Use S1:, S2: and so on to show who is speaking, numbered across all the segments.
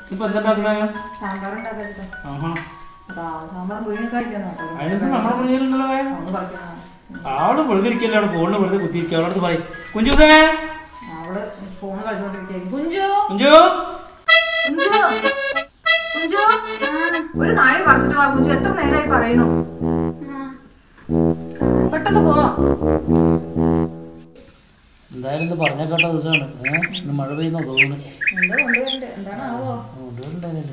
S1: ഇപ്പൊ എന്തുണ്ടാക്കണേ
S2: സാമ്പാർ ഉണ്ടാക്കാൻ വെച്ചിട്ടാ
S1: ആഹാ
S2: അതാ സാമ്പാർ മുഴുവൻ
S1: അതിനകത്ത് നമ്മുടെ മുറിയിലുണ്ടല്ലോ കായ
S2: ഒന്ന് പറിക്കണം
S1: അവള് വെറുതെ ഇരിക്കല്ലേ അവിടെ ഫോണിൽ വെറുതെ കുത്തിയിരിക്കുക അവളടുത്ത് പറയും കുഞ്ചുതേ
S2: അവള് ഫോൺ കളിച്ചോണ്ടിരിക്കും കുഞ്ചു
S1: കുഞ്ചു
S2: കുഞ്ചു കുഞ്ചു ഒരു നായ പറിച്ചിട്ട് വാ കുഞ്ചു എത്ര നേരമായി പറയണു പെട്ടെന്ന് പോ
S1: എന്തായാലും ഇത് പറഞ്ഞ കേട്ട ദിവസമാണ് ഏഹ് ഇന്ന് മഴ പെയ്യുന്ന തോന്നുന്നു
S2: എന്തോ കൊണ്ടുവരണ്ട് എന്താണ് ആവോ
S1: കൊണ്ടുവരണ്ടായിരുന്നു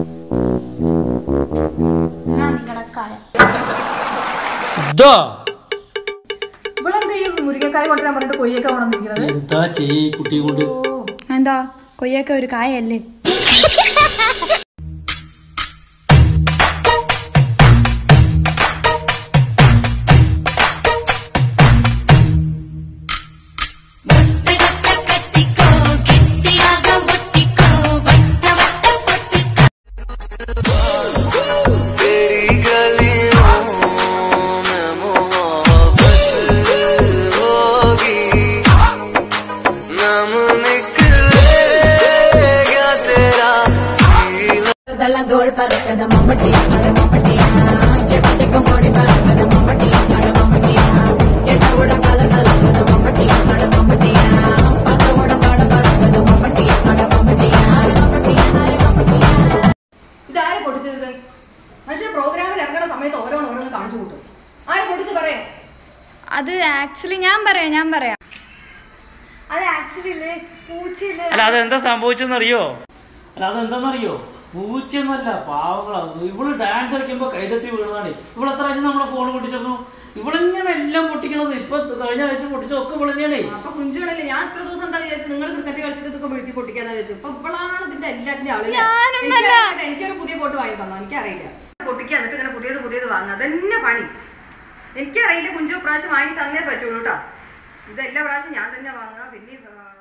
S1: ഇതോ
S2: ഇവളെന്താ ഈ മുരിങ്ങക്കായ കൊണ്ടുവരാൻ പറഞ്ഞിട്ട് കൊയ്യൊക്കെ കൊണ്ടിരിക്കുന്നത്
S1: എന്താ ചെയ്യ കുട്ടിയെ കൊണ്ട്
S3: എന്താ കൊയ്യൊക്കെ ഒരു കായല്ലേ
S4: तेरी गलियों में मोहब्बत होगी नाम निकलेगा तेरा गीला
S2: ഇതാരെ പൊട്ടിച്ചത് മനുഷ്യർ പ്രോഗ്രാമിൽ ഇറങ്ങുന്ന സമയത്ത് ഓരോന്ന് ഓരോന്ന് കാണിച്ചു കൂട്ടും ആരെ പൊട്ടിച്ച് പറയാം
S3: അത് ആക്ച്വലി ഞാൻ പറയാം ഞാൻ പറയാം അത് ആക്ച്വലി ഇല്ലേ പൂച്ചയില്ലേ
S1: അല്ല അത് എന്താ സംഭവിച്ചെന്നറിയോ അല്ല അത് എന്താണെന്നറിയോ പൂച്ചയൊന്നുമല്ല പാവങ്ങളാണ് ഇവള് ഡാൻസ് കളിക്കുമ്പോ കൈതട്ടി വീണതാണ് ഇവള് എത്ര പ്രാവശ്യം നമ്മളെ ഫോൺ പൊട്ടിച്ചിരുന്നു ഇവളിങ്ങനെ എല്ലാം പൊട്ടിക്കണത് ഇപ്പൊ കഴിഞ്ഞ പ്രാവശ്യം പൊട്ടിച്ചതൊക്കെ ഇവളെന്നെയാണേ
S2: അപ്പൊ കുഞ്ചുകളല്ലേ ഞാൻ ഇത്ര ദിവസം എന്താ വിചാരിച്ചു നിങ്ങൾ ക്രിക്കറ്റ് കളിച്ചിട്ട് ഇതൊക്കെ വീഴ്ത്തി പൊട്ടിക്കാന്ന് വിചാരിച്ചു ഇപ്പൊ ഇവളാണ് ഇതിന്റെ എല്ലാത്തിന്റെ ആള് എനിക്കറിയില്ല. എനിക്കൊരു പുതിയ ബോട്ട് വാങ്ങി തന്നോ എനിക്കറിയില്ല പൊട്ടിക്കുക എന്നിട്ട് ഇങ്ങനെ പുതിയത് പുതിയത് വാങ്ങുക അതന്നെ പണി എനിക്കറിയില്ല കുഞ്ചു പ്രാവശ്യം വാങ്ങി തന്നേ പറ്റുള്ളൂ കേട്ടോ ഇത് എല്ലാ പ്രാവശ്യം ഞാൻ തന്നെ വാങ്ങുക പിന്നെ ആ,